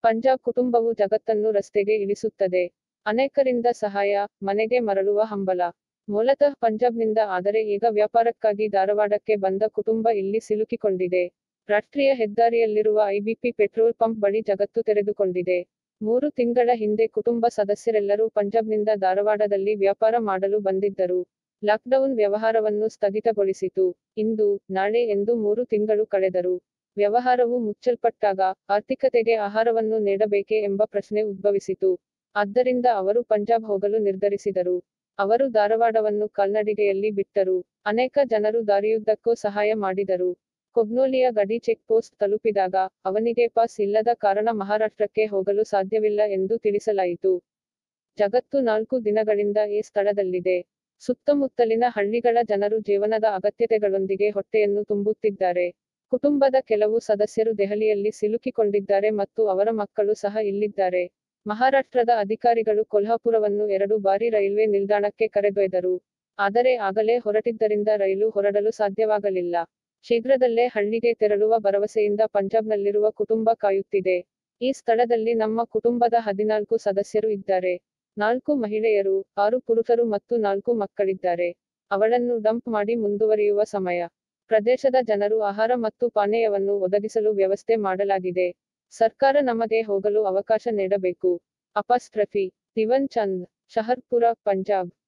ಪಂಜಾಬ್ ಕುಟುಂಬವು ಜಗತ್ತನ್ನು ರಸ್ತೆಗೆ ಇಳಿಸುತ್ತದೆ ಅನೇಕರಿಂದ ಸಹಾಯ ಮನೆಗೆ ಮರಳುವ ಹಂಬಲ ಮೂಲತಃ ಪಂಜಾಬ್ನಿಂದ ಆದರೆ ಈಗ ವ್ಯಾಪಾರಕ್ಕಾಗಿ ಧಾರವಾಡಕ್ಕೆ ಬಂದ ಕುಟುಂಬ ಇಲ್ಲಿ ಸಿಲುಕಿಕೊಂಡಿದೆ ರಾಷ್ಟ್ರೀಯ ಹೆದ್ದಾರಿಯಲ್ಲಿರುವ ಐಬಿಪಿ ಪೆಟ್ರೋಲ್ ಪಂಪ್ ಬಳಿ ಜಗತ್ತು ತೆರೆದುಕೊಂಡಿದೆ ಮೂರು ತಿಂಗಳ ಹಿಂದೆ ಕುಟುಂಬ ಸದಸ್ಯರೆಲ್ಲರೂ ಪಂಜಾಬ್ನಿಂದ ಧಾರವಾಡದಲ್ಲಿ ವ್ಯಾಪಾರ ಮಾಡಲು ಬಂದಿದ್ದರು ಲಾಕ್ಡೌನ್ ವ್ಯವಹಾರವನ್ನು ಸ್ಥಗಿತಗೊಳಿಸಿತು ಇಂದು ನಾಳೆ ಎಂದು ಮೂರು ತಿಂಗಳು ಕಳೆದರು ವ್ಯವಹಾರವು ಮುಚ್ಚಲ್ಪಟ್ಟಾಗ ಆರ್ಥಿಕತೆಗೆ ಆಹಾರವನ್ನು ನೀಡಬೇಕೇ ಎಂಬ ಪ್ರಶ್ನೆ ಉದ್ಭವಿಸಿತು ಆದ್ದರಿಂದ ಅವರು ಪಂಜಾಬ್ ಹೋಗಲು ನಿರ್ಧರಿಸಿದರು ಅವರು ಧಾರವಾಡವನ್ನು ಕಾಲ್ನಡಿಗೆಯಲ್ಲಿ ಬಿಟ್ಟರು ಅನೇಕ ಜನರು ದಾರಿಯುದ್ದಕ್ಕೂ ಸಹಾಯ ಮಾಡಿದರು ಕೊಗ್ನೋಲಿಯ ಗಡಿ ಚೆಕ್ ಪೋಸ್ಟ್ ತಲುಪಿದಾಗ ಅವನಿಗೆ ಪಾಸ್ ಇಲ್ಲದ ಕಾರಣ ಮಹಾರಾಷ್ಟ್ರಕ್ಕೆ ಹೋಗಲು ಸಾಧ್ಯವಿಲ್ಲ ಎಂದು ತಿಳಿಸಲಾಯಿತು ಜಗತ್ತು ನಾಲ್ಕು ದಿನಗಳಿಂದ ಈ ಸ್ಥಳದಲ್ಲಿದೆ ಸುತ್ತಮುತ್ತಲಿನ ಹಳ್ಳಿಗಳ ಜನರು ಜೀವನದ ಅಗತ್ಯತೆಗಳೊಂದಿಗೆ ಹೊಟ್ಟೆಯನ್ನು ತುಂಬುತ್ತಿದ್ದಾರೆ ಕುಟುಂಬದ ಕೆಲವು ಸದಸ್ಯರು ದೆಹಲಿಯಲ್ಲಿ ಸಿಲುಕಿಕೊಂಡಿದ್ದಾರೆ ಮತ್ತು ಅವರ ಮಕ್ಕಳು ಸಹ ಇಲ್ಲಿದ್ದಾರೆ ಮಹಾರಾಷ್ಟ್ರದ ಅಧಿಕಾರಿಗಳು ಕೊಲ್ಹಾಪುರವನ್ನು ಎರಡು ಬಾರಿ ರೈಲ್ವೆ ನಿಲ್ದಾಣಕ್ಕೆ ಕರೆದೊಯ್ದರು ಆದರೆ ಆಗಲೇ ಹೊರಟಿದ್ದರಿಂದ ರೈಲು ಹೊರಡಲು ಸಾಧ್ಯವಾಗಲಿಲ್ಲ ಶೀಘ್ರದಲ್ಲೇ ಹಳ್ಳಿಗೆ ತೆರಳುವ ಭರವಸೆಯಿಂದ ಪಂಜಾಬ್ನಲ್ಲಿರುವ ಕುಟುಂಬ ಕಾಯುತ್ತಿದೆ ಈ ಸ್ಥಳದಲ್ಲಿ ನಮ್ಮ ಕುಟುಂಬದ ಹದಿನಾಲ್ಕು ಸದಸ್ಯರು ಇದ್ದಾರೆ ನಾಲ್ಕು ಮಹಿಳೆಯರು ಆರು ಪುರುಷರು ಮತ್ತು ನಾಲ್ಕು ಮಕ್ಕಳಿದ್ದಾರೆ ಅವಳನ್ನು ಡಂಪ್ ಮಾಡಿ ಮುಂದುವರಿಯುವ ಸಮಯ ಪ್ರದೇಶದ ಜನರು ಆಹಾರ ಮತ್ತು ಪಾನೀಯವನ್ನು ಒದಗಿಸಲು ವ್ಯವಸ್ಥೆ ಮಾಡಲಾಗಿದೆ ಸರ್ಕಾರ ನಮಗೆ ಹೋಗಲು ಅವಕಾಶ ನೀಡಬೇಕು ಅಪಸ್ಟ್ರಫಿ ದಿವನ್ ಚಂದ್ ಶಹರ್ಪುರ ಪಂಜಾಬ್